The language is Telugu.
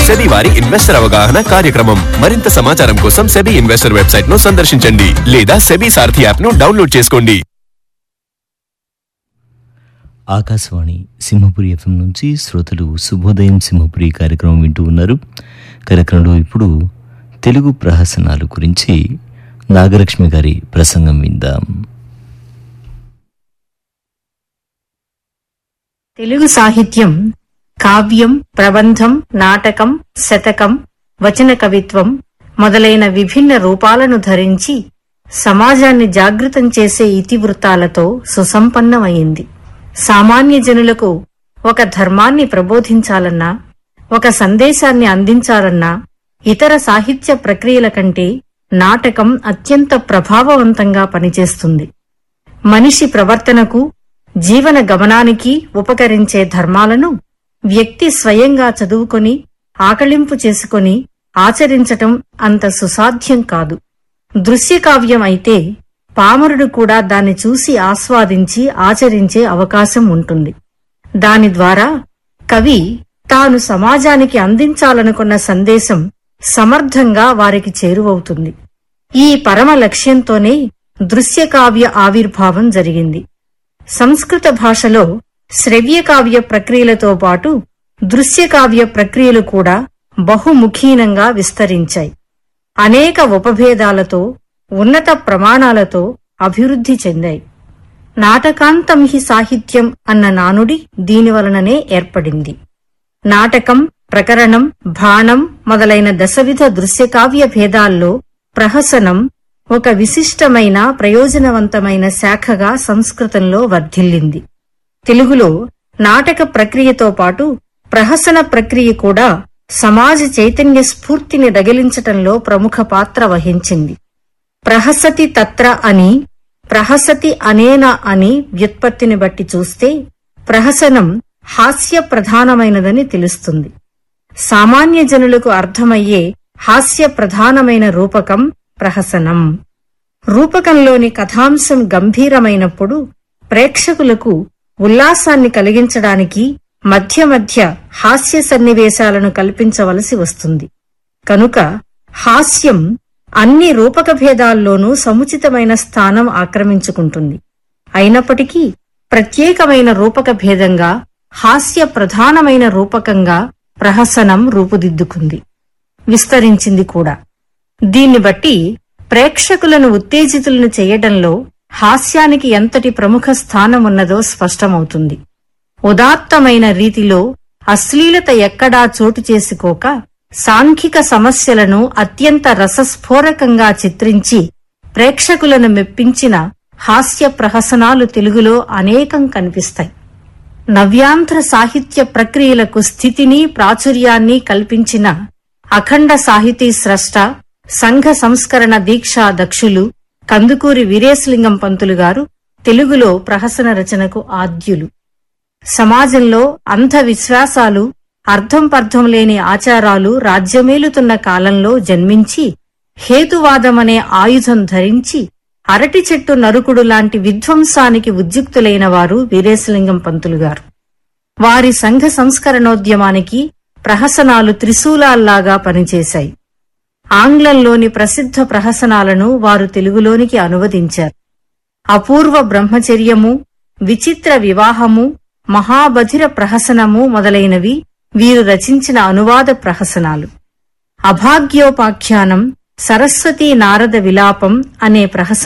సెబీ వారి ఇన్వెస్టర్ అవగాహన కార్యక్రమం మరింత సమాచారం కోసం సెబీ ఇన్వెస్టర్ వెబ్సైట్ ను సందర్శించండి లేదా సెబీ సారథి యాప్ ను డౌన్లోడ్ చేసుకోండి ఆకాశవాణి సింహపురి ఎఫ్ఎం నుంచి శ్రోతలు శుభోదయం సింహపురి కార్యక్రమం వింటూ ఉన్నారు కార్యక్రమంలో ఇప్పుడు తెలుగు ప్రహసనాలు గురించి నాగలక్ష్మి గారి ప్రసంగం విందాం తెలుగు సాహిత్యం కావ్యం ప్రబంధం నాటకం శతకం వచన కవిత్వం మొదలైన విభిన్న రూపాలను ధరించి సమాజాన్ని జాగృతం చేసే ఇతివృత్తాలతో సుసంపన్నమైంది సామాన్య జనులకు ఒక ధర్మాన్ని ప్రబోధించాలన్నా ఒక సందేశాన్ని అందించాలన్నా ఇతర సాహిత్య ప్రక్రియల కంటే నాటకం అత్యంత ప్రభావవంతంగా పనిచేస్తుంది మనిషి ప్రవర్తనకు జీవన గమనానికి ఉపకరించే ధర్మాలను వ్యక్తి స్వయంగా చదువుకొని ఆకళింపు చేసుకొని ఆచరించటం అంత సుసాధ్యం కాదు దృశ్యకావ్యం అయితే పామరుడు కూడా దాన్ని చూసి ఆస్వాదించి ఆచరించే అవకాశం ఉంటుంది దాని ద్వారా కవి తాను సమాజానికి అందించాలనుకున్న సందేశం సమర్థంగా వారికి చేరువవుతుంది ఈ పరమ లక్ష్యంతోనే దృశ్యకావ్య ఆవిర్భావం జరిగింది సంస్కృత భాషలో శ్రవ్యకావ్య ప్రక్రియలతో పాటు దృశ్యకావ్య ప్రక్రియలు కూడా బహుముఖీనంగా విస్తరించాయి అనేక ఉపభేదాలతో ఉన్నత ప్రమాణాలతో అభివృద్ధి చెందాయి నాటకాంతం హి సాహిత్యం అన్న నానుడి దీనివలననే ఏర్పడింది నాటకం ప్రకరణం బాణం మొదలైన దశవిధ దృశ్యకావ్య భేదాల్లో ప్రహసనం ఒక విశిష్టమైన ప్రయోజనవంతమైన శాఖగా సంస్కృతంలో వర్ధిల్లింది తెలుగులో నాటక ప్రక్రియతో పాటు ప్రహసన ప్రక్రియ కూడా సమాజ చైతన్య స్ఫూర్తిని రగిలించటంలో ప్రముఖ పాత్ర వహించింది ప్రహసతి తత్ర అని ప్రహసతి అనేన అని వ్యుత్పత్తిని బట్టి చూస్తే ప్రహసనం హాస్య ప్రధానమైనదని తెలుస్తుంది సామాన్య జనులకు అర్థమయ్యే హాస్య ప్రధానమైన రూపకం ప్రహసనం రూపకంలోని కథాంశం గంభీరమైనప్పుడు ప్రేక్షకులకు ఉల్లాసాన్ని కలిగించడానికి మధ్య మధ్య హాస్య సన్నివేశాలను కల్పించవలసి వస్తుంది కనుక హాస్యం అన్ని రూపక భేదాల్లోనూ సముచితమైన స్థానం ఆక్రమించుకుంటుంది అయినప్పటికీ ప్రత్యేకమైన రూపక భేదంగా హాస్య ప్రధానమైన రూపకంగా ప్రహసనం రూపుదిద్దుకుంది విస్తరించింది కూడా దీన్ని బట్టి ప్రేక్షకులను ఉత్తేజితులను చేయడంలో హాస్యానికి ఎంతటి ప్రముఖ స్థానం ఉన్నదో స్పష్టమవుతుంది ఉదాత్తమైన రీతిలో అశ్లీలత ఎక్కడా చోటు చేసుకోక సాంఘిక సమస్యలను అత్యంత రసస్ఫోరకంగా చిత్రించి ప్రేక్షకులను మెప్పించిన హాస్య ప్రహసనాలు తెలుగులో అనేకం కనిపిస్తాయి నవ్యాంధ్ర సాహిత్య ప్రక్రియలకు స్థితిని ప్రాచుర్యాన్ని కల్పించిన అఖండ సాహితీ స్రష్ట సంఘ సంస్కరణ దీక్షా దక్షులు కందుకూరి వీరేశలింగం పంతులు గారు తెలుగులో ప్రహసన రచనకు ఆద్యులు సమాజంలో అంధ విశ్వాసాలు అర్థం పర్థం లేని ఆచారాలు రాజ్యమేలుతున్న కాలంలో జన్మించి హేతువాదమనే ఆయుధం ధరించి అరటి చెట్టు నరుకుడు లాంటి విధ్వంసానికి ఉద్యుక్తులైన వారు వీరేశలింగం పంతులు గారు వారి సంఘ సంస్కరణోద్యమానికి ప్రహసనాలు త్రిశూలాల్లాగా పనిచేశాయి ఆంగ్లంలోని ప్రసిద్ధ ప్రహసనాలను వారు తెలుగులోనికి అనువదించారు అపూర్వ బ్రహ్మచర్యము విచిత్ర వివాహము మహాబధిర ప్రహసనము మొదలైనవి వీరు రచించిన అనువాద ప్రహసనాలు అభాగ్యోపాఖ్యానం సరస్వతీ నారద విలాపం అనే ప్రహసన